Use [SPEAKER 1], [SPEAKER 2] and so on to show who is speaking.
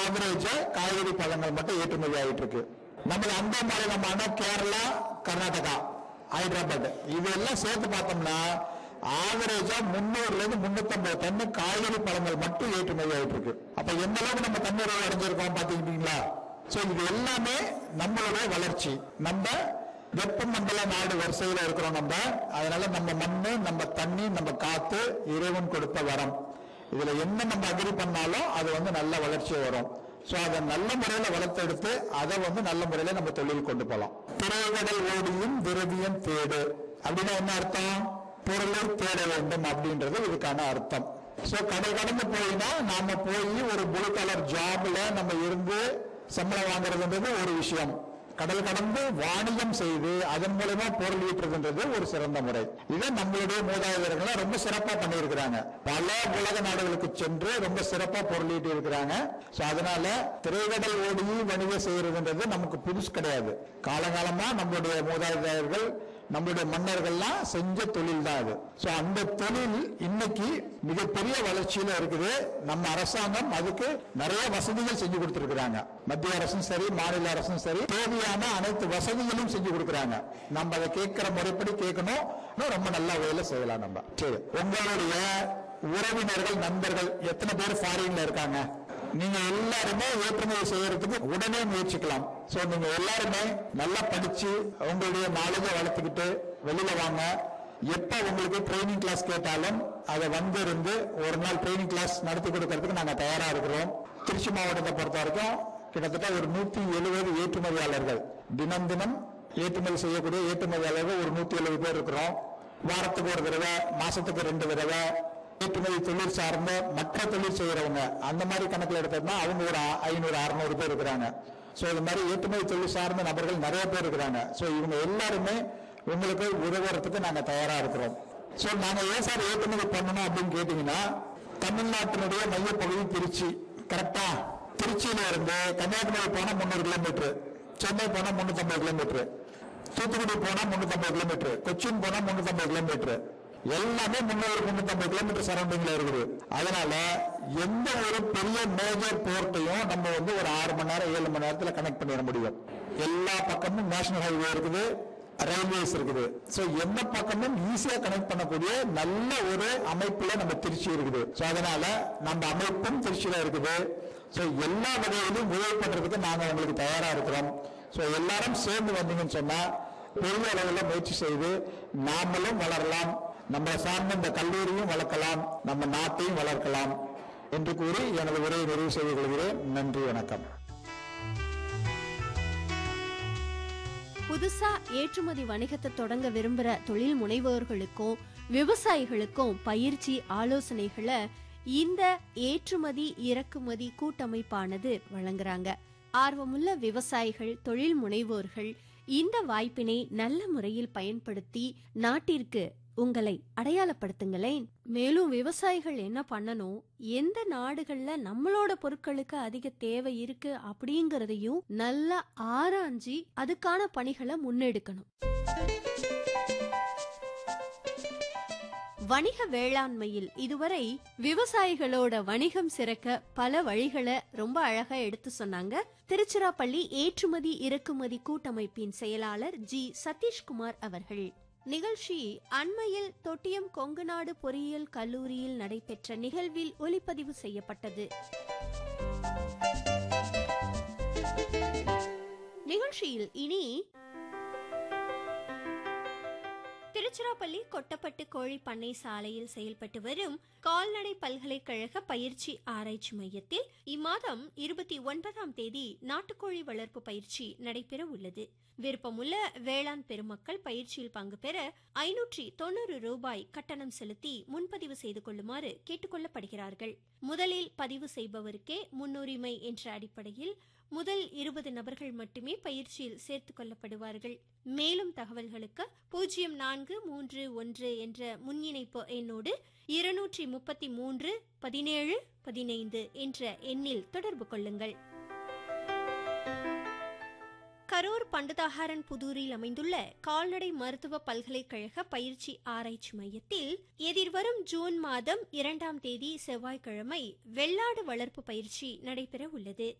[SPEAKER 1] ஆவரேஜா காய்கறி பழங்கள் மட்டும் ஏற்றுமதி ஆயிட்டு இருக்கு நம்ம அந்த மாநிலமான கேரளா கர்நாடகா ஹைதராபாத் இதெல்லாம் சேர்த்து பார்த்தோம்னா ஆவரேஜா முன்னூறுல இருந்து முன்னூத்தம்பது டன்னு காய்கறி பழங்கள் மட்டும் ஏற்றுமதி ஆயிட்டு இருக்கு அப்ப எந்த அளவுக்கு நம்ம தன்னுறவு அடைஞ்சிருக்கோம் பாத்துக்கிட்டீங்களா சோ இது எல்லாமே நம்மளுடைய வளர்ச்சி நம்ம வெப்பமண்டல நாடு வரிசையில இருக்கிறோம் நம்ம அதனால நம்ம மண்ணு நம்ம தண்ணி நம்ம காத்து இறைவன் கொடுத்த வரம் இதுல என்ன நம்ம அக்ரி பண்ணாலும் அது வந்து நல்ல வளர்ச்சி வரும் சோ அதை நல்ல முறையில வளர்த்தெடுத்து அதை வந்து நல்ல முறையில நம்ம தொழில் கொண்டு போகலாம் திரைகடல் ஓடியும் திரவியம் தேடு அப்படின்னா என்ன அர்த்தம் பொருளை தேட வேண்டும் அப்படின்றது இதுக்கான அர்த்தம் சோ கடை கடந்து போயினா நாம போய் ஒரு ப்ளூ கலர் ஜாப்ல நம்ம இருந்து சம்பளம் வாங்குறதுன்றது ஒரு விஷயம் கடல் கடந்து வாணிகம் செய்து அதன் மூலமா பொருள் ஈட்டுறதுன்றது ஒரு சிறந்த முறை இதை நம்மளுடைய மூதாதையர்கள் ரொம்ப சிறப்பா பண்ணியிருக்கிறாங்க பல உலக நாடுகளுக்கு சென்று ரொம்ப சிறப்பா பொருள் ஈட்டி இருக்கிறாங்க சோ அதனால திரைக்கடல் ஓடி வணிகம் செய்யறதுன்றது நமக்கு புதுசு கிடையாது காலகாலமா நம்மளுடைய மூதாதையர்கள் நம்மளுடைய மன்னர்கள்லாம் செஞ்ச தொழில் தான் அது சோ அந்த தொழில் இன்னைக்கு மிகப்பெரிய வளர்ச்சியில இருக்குது நம்ம அரசாங்கம் அதுக்கு நிறைய வசதிகள் செஞ்சு கொடுத்திருக்கிறாங்க மத்திய அரசும் சரி மாநில அரசும் சரி தேவையான அனைத்து வசதிகளும் செஞ்சு கொடுக்கறாங்க நம்ம அதை கேட்கிற முறைப்படி கேட்கணும் இன்னும் ரொம்ப நல்ல வகையில செய்யலாம் நம்ம சரி உங்களுடைய உறவினர்கள் நண்பர்கள் எத்தனை பேர் ஃபாரின்ல இருக்காங்க நீங்க எல்லாருமே ஏற்றுமதி செய்யறதுக்கு உடனே முயற்சிக்கலாம் சோ நீங்க எல்லாருமே நல்லா படிச்சு உங்களுடைய நாலேஜ வளர்த்துக்கிட்டு வெளியில வாங்க எப்ப உங்களுக்கு ட்ரைனிங் கிளாஸ் கேட்டாலும் அதை வந்து இருந்து ஒரு நாள் ட்ரைனிங் கிளாஸ் நடத்தி கொடுக்கறதுக்கு நாங்க தயாரா இருக்கிறோம் திருச்சி மாவட்டத்தை பொறுத்த வரைக்கும் கிட்டத்தட்ட ஒரு நூத்தி எழுபது ஏற்றுமதியாளர்கள் தினம் தினம் ஏற்றுமதி செய்யக்கூடிய ஏற்றுமதியாளர்கள் ஒரு நூத்தி எழுபது பேர் இருக்கிறோம் வாரத்துக்கு ஒரு தடவை மாசத்துக்கு ரெண்டு தடவை ஏற்றுமதி தொழில் சார்ந்த மற்ற தொழில் செய்யறவங்க அந்த மாதிரி கணக்குல எடுத்தோம்னா அவங்க ஒரு ஐநூறு அறுநூறு பேர் இருக்கிறாங்க சோ இது மாதிரி ஏற்றுமதி தொழில் சார்ந்த நபர்கள் நிறைய பேர் இருக்கிறாங்க சோ இவங்க எல்லாருமே உங்களுக்கு உதவுறதுக்கு நாங்க தயாரா இருக்கிறோம் சோ நாங்க ஏன் சார் ஏற்றுமதி பண்ணணும் அப்படின்னு கேட்டீங்கன்னா தமிழ்நாட்டினுடைய மையப்பகுதி திருச்சி கரெக்டா திருச்சியில இருந்து கன்னியாகுமரி போனா முந்நூறு கிலோமீட்டர் சென்னை போனா முன்னூத்தி கிலோமீட்டர் தூத்துக்குடி போனா முன்னூத்தி கிலோமீட்டர் கொச்சின் போனா முன்னூத்தி கிலோமீட்டர் எல்லாமே முன்னூறு முன்னூத்தி கிலோமீட்டர் சரௌண்டிங்ல இருக்குது அதனால எந்த ஒரு பெரிய மேஜர் போர்ட்டையும் நம்ம வந்து ஒரு ஆறு மணி நேரம் ஏழு மணி நேரத்துல கனெக்ட் பண்ணிட முடியும் எல்லா பக்கமும் நேஷனல் ஹைவே இருக்குது ரயில்வேஸ் இருக்குது சோ எந்த பக்கமும் ஈஸியா கனெக்ட் பண்ணக்கூடிய நல்ல ஒரு அமைப்புல நம்ம திருச்சி இருக்குது சோ அதனால நம்ம அமைப்பும் திருச்சியில இருக்குது சோ எல்லா வகையிலும் உதவி பண்றதுக்கு நாங்க உங்களுக்கு தயாரா இருக்கிறோம் சோ எல்லாரும் சேர்ந்து வந்தீங்கன்னு சொன்னா பெரிய அளவில் முயற்சி செய்து நாமளும் வளரலாம் நம்ம சார்ந்த இந்த கல்லூரியும் வளர்க்கலாம் நம்ம நாட்டையும் வளர்க்கலாம் என்று கூறி எனது உரையை நிறைவு செய்து கொள்கிறேன் நன்றி வணக்கம்
[SPEAKER 2] புதுசா ஏற்றுமதி வணிகத்தை தொடங்க விரும்புற தொழில் முனைவோர்களுக்கும் விவசாயிகளுக்கும் பயிற்சி ஆலோசனைகளை இந்த ஏற்றுமதி இறக்குமதி கூட்டமைப்பானது வழங்குறாங்க ஆர்வமுள்ள விவசாயிகள் தொழில் முனைவோர்கள் இந்த வாய்ப்பினை நல்ல முறையில் பயன்படுத்தி நாட்டிற்கு உங்களை அடையாளப்படுத்துங்களேன் மேலும் விவசாயிகள் என்ன பண்ணணும் எந்த நாடுகள்ல நம்மளோட பொருட்களுக்கு அதிக தேவை இருக்கு அப்படிங்கறதையும் நல்லா ஆராய்ஞ்சி அதுக்கான பணிகளை முன்னெடுக்கணும் வணிக வேளாண்மையில் இதுவரை விவசாயிகளோட வணிகம் சிறக்க பல வழிகளை ரொம்ப அழகா எடுத்து சொன்னாங்க திருச்சிராப்பள்ளி ஏற்றுமதி இறக்குமதி கூட்டமைப்பின் செயலாளர் ஜி சதீஷ்குமார் அவர்கள் நிகழ்ச்சி அண்மையில் தொட்டியம் கொங்குநாடு பொறியியல் கல்லூரியில் நடைபெற்ற நிகழ்வில் ஒளிப்பதிவு செய்யப்பட்டது நிகழ்ச்சியில் இனி திருச்சிராப்பள்ளி கொட்டப்பட்டு கோழி பண்ணை சாலையில் செயல்பட்டு வரும் கால்நடை பல்கலைக்கழக பயிற்சி ஆராய்ச்சி மையத்தில் இம்மாதம் இருபத்தி ஒன்பதாம் தேதி நாட்டுக்கோழி வளர்ப்பு பயிற்சி நடைபெற உள்ளது விருப்பமுள்ள வேளாண் பெருமக்கள் பயிற்சியில் பங்கு பெற ஐநூற்றி தொண்ணூறு ரூபாய் கட்டணம் செலுத்தி முன்பதிவு செய்து கொள்ளுமாறு கேட்டுக்கொள்ளப்படுகிறார்கள் முதலில் பதிவு செய்பவருக்கே முன்னுரிமை என்ற அடிப்படையில் முதல் இருபது நபர்கள் மட்டுமே பயிற்சியில் சேர்த்துக் கொள்ளப்படுவார்கள் மேலும் தகவல்களுக்கு பூஜ்ஜியம் நான்கு மூன்று ஒன்று என்ற முன்இணைப்பு எண்ணோடு இருநூற்றி முப்பத்தி மூன்று பதினேழு பதினைந்து என்ற எண்ணில் தொடர்பு கொள்ளுங்கள் கரூர் பண்டதாகாரன் புதூரில் அமைந்துள்ள கால்நடை மருத்துவ பல்கலைக்கழக பயிற்சி ஆராய்ச்சி மையத்தில் எதிர்வரும் ஜூன் மாதம் இரண்டாம் தேதி செவ்வாய்க்கிழமை வெள்ளாடு வளர்ப்பு பயிற்சி நடைபெற உள்ளது